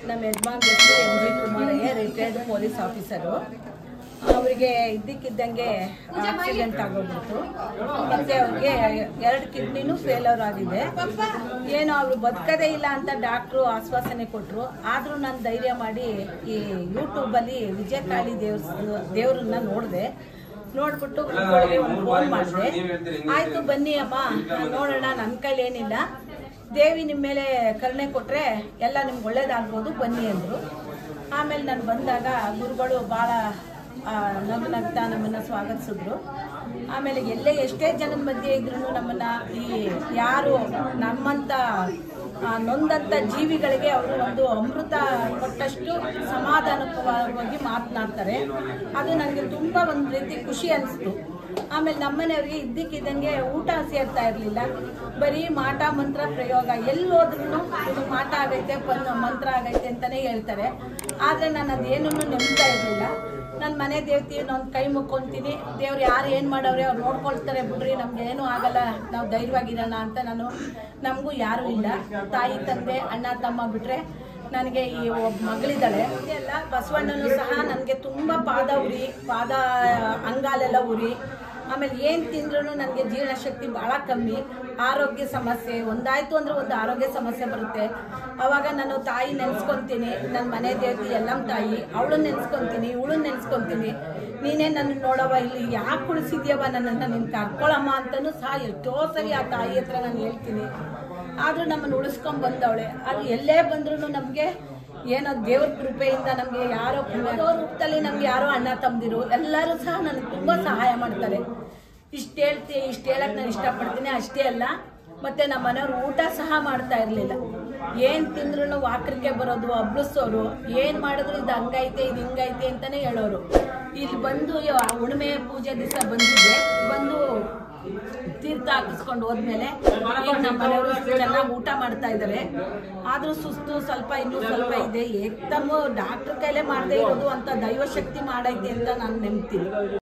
ನಮ್ಮ ಯಜಮಾನ್ ಹೆಸರು M G Kumaraiah retired police officer ಅವರಿಗೆ ಇದ್ದಕ್ಕಿದ್ದಂಗೆ ಆಕ್ಸಿಡೆಂಟ್ ಆಗೋಗ್ಬಿಡ್ತು ಮತ್ತೆ ಅವ್ರಿಗೆ ಎರಡು ಕಿಡ್ನಿನೂ ಫೇಲರ್ ಆಗಿದೆ ಏನು ಅವರು ಬದುಕದೇ ಇಲ್ಲ ಅಂತ ಡಾಕ್ಟ್ರು ಆಶ್ವಾಸನೆ ಕೊಟ್ಟರು ಆದರೂ ನಾನು ಧೈರ್ಯ ಮಾಡಿ ಈ ಯೂಟ್ಯೂಬಲ್ಲಿ ವಿಜಯಕಾಳಿ ದೇವ್ರ ದೇವ್ರನ್ನ ನೋಡಿದೆ ನೋಡ್ಬಿಟ್ಟು ಮಕ್ಕಳಿಗೆ ಒಂದು ಫೋನ್ ಮಾಡಿದೆ ಆಯ್ತು ಬನ್ನಿ ಅಮ್ಮ ನೋಡೋಣ ನನ್ನ ಕೈಲಿ ಏನಿಲ್ಲ ದೇವಿ ನಿಮ್ಮ ಮೇಲೆ ಕರುಣೆ ಕೊಟ್ಟರೆ ಎಲ್ಲ ನಿಮ್ಗೆ ಒಳ್ಳೇದಾಗ್ಬೋದು ಬನ್ನಿ ಅಂದರು ಆಮೇಲೆ ನಾನು ಬಂದಾಗ ಗುರುಗಳು ಭಾಳ ನಗು ನಗ್ತಾ ನಮ್ಮನ್ನು ಸ್ವಾಗತಿಸಿದ್ರು ಆಮೇಲೆ ಎಲ್ಲೇ ಎಷ್ಟೇ ಜನದ ಮಧ್ಯೆ ಇದ್ರೂ ನಮ್ಮನ್ನು ಈ ಯಾರು ನಮ್ಮಂಥ ಆ, ನೊಂದಂಥ ಜೀವಿಗಳಿಗೆ ಅವರು ಒಂದು ಅಮೃತ ಕೊಟ್ಟಷ್ಟು ಸಮಾಧಾನಕವಾಗಿ ಮಾತನಾಡ್ತಾರೆ ಅದು ನನಗೆ ತುಂಬ ಒಂದು ರೀತಿ ಖುಷಿ ಅನಿಸ್ತು ಆಮೇಲೆ ನಮ್ಮನೆಯವ್ರಿಗೆ ಇದ್ದಕ್ಕಿದ್ದಂಗೆ ಊಟ ಸೇರ್ತಾ ಇರಲಿಲ್ಲ ಬರೀ ಮಾಟ ಮಂತ್ರ ಪ್ರಯೋಗ ಎಲ್ಲಿ ಹೋದ್ರೂ ಇದು ಮಾಟ ಆಗೈತೆ ಪನ್ ಮಂತ್ರ ಆಗೈತೆ ಅಂತಲೇ ಹೇಳ್ತಾರೆ ಆದರೆ ನಾನು ಅದೇನೂ ನಂಬ್ತಾ ಇರಲಿಲ್ಲ ನನ್ನ ಮನೆ ದೇವತಿ ನಾನು ಕೈ ಮುಕ್ಕೊಂತೀನಿ ದೇವ್ರು ಯಾರು ಏನು ಮಾಡವ್ರೆ ಅವ್ರು ನೋಡ್ಕೊಳ್ತಾರೆ ಬಿಡ್ರಿ ನಮ್ಗೆ ಏನೂ ಆಗಲ್ಲ ನಾವು ಧೈರ್ಯವಾಗಿರೋಣ ಅಂತ ನಾನು ನಮಗೂ ಯಾರೂ ಇಲ್ಲ ತಾಯಿ ತಂದೆ ಅಣ್ಣ ತಮ್ಮ ಬಿಟ್ರೆ ನನಗೆ ಈ ಒಬ್ಬ ಮಗಳಿದ್ದಾಳೆ ಎಲ್ಲ ಬಸವಣ್ಣನು ಸಹ ನನಗೆ ತುಂಬ ಪಾದ ಉರಿ ಪಾದ ಅಂಗಾಲೆಲ್ಲ ಉರಿ ಆಮೇಲೆ ಏನು ತಿಂದ್ರೂ ನನಗೆ ಜೀರ್ಣಶಕ್ತಿ ಭಾಳ ಕಮ್ಮಿ ಆರೋಗ್ಯ ಸಮಸ್ಯೆ ಒಂದಾಯ್ತು ಅಂದ್ರೆ ಒಂದು ಆರೋಗ್ಯ ಸಮಸ್ಯೆ ಬರುತ್ತೆ ಅವಾಗ ನಾನು ತಾಯಿ ನೆನೆಸ್ಕೊತೀನಿ ನನ್ನ ಮನೆ ದೇವತಿ ಎಲ್ಲಮ್ಮ ತಾಯಿ ಅವಳು ನೆನೆಸ್ಕೊತೀನಿ ಇವಳು ನೆನೆಸ್ಕೊತೀನಿ ನೀನೇ ನನ್ನ ನೋಡವ ಇಲ್ಲಿ ಯಾಕೆ ಉಳಿಸಿದ್ಯವ ನನ್ನನ್ನು ನೀನು ಕರ್ಕೊಳಮ್ಮ ಅಂತಲೂ ಸಹ ಎಷ್ಟೋ ಸರಿ ಆ ತಾಯಿ ಹತ್ರ ನಾನು ಹೇಳ್ತೀನಿ ಆದರೂ ನಮ್ಮನ್ನು ಉಳಿಸ್ಕೊಂಡ್ ಬಂದವಳೆ ಅದು ಎಲ್ಲೇ ಬಂದ್ರೂ ನಮಗೆ ಏನೋ ದೇವ್ರ ಕೃಪೆಯಿಂದ ನಮಗೆ ಯಾರೋ ಯಾವುದೋ ರೂಪದಲ್ಲಿ ನಮ್ಗೆ ಯಾರೋ ಅಣ್ಣ ತಮ್ಮದಿರು ಎಲ್ಲರೂ ಸಹ ನನಗೆ ತುಂಬ ಸಹಾಯ ಮಾಡ್ತಾರೆ ಇಷ್ಟು ಹೇಳ್ತಿ ಇಷ್ಟು ಹೇಳಕ್ಕೆ ನಾನು ಇಷ್ಟಪಡ್ತೀನಿ ಅಷ್ಟೇ ಅಲ್ಲ ಮತ್ತು ನಮ್ಮ ಮನೆಯವ್ರು ಊಟ ಸಹ ಮಾಡ್ತಾ ಇರಲಿಲ್ಲ ಏನು ತಿಂದ್ರೂ ವಾಕರಿಕೆ ಬರೋದು ಅಬ್ಳಿಸೋರು ಏನು ಮಾಡಿದ್ರು ಇದು ಹಂಗೈತೆ ಇದು ಹಿಂಗೈತೆ ಅಂತಲೇ ಹೇಳೋರು ಇಲ್ಲಿ ಬಂದು ಯ- ಹುಣ್ಣಿಮೆ ಪೂಜೆ ದಿವಸ ಬಂದಿದ್ದೆ ಬಂದು ತೀರ್ಥ ಹಾಕಿಸ್ಕೊಂಡು ಹೋದ್ಮೇಲೆ ಈಗ ನಮ್ಮ ಮನೆಯವರು ಚೆನ್ನಾಗಿ ಊಟ ಮಾಡ್ತಾ ಇದ್ದಾರೆ ಆದರೂ ಸುಸ್ತು ಸ್ವಲ್ಪ ಇನ್ನೂ ಸ್ವಲ್ಪ ಇದೆ ಏಕ್ದಮ್ ಡಾಕ್ಟರ್ ಕೈಲೇ ಮಾಡದೇ ಇರೋದು ಅಂತ ದೈವಶಕ್ತಿ ಮಾಡೈತೆ ಅಂತ ನಾನು ನಂಬ್ತೀನಿ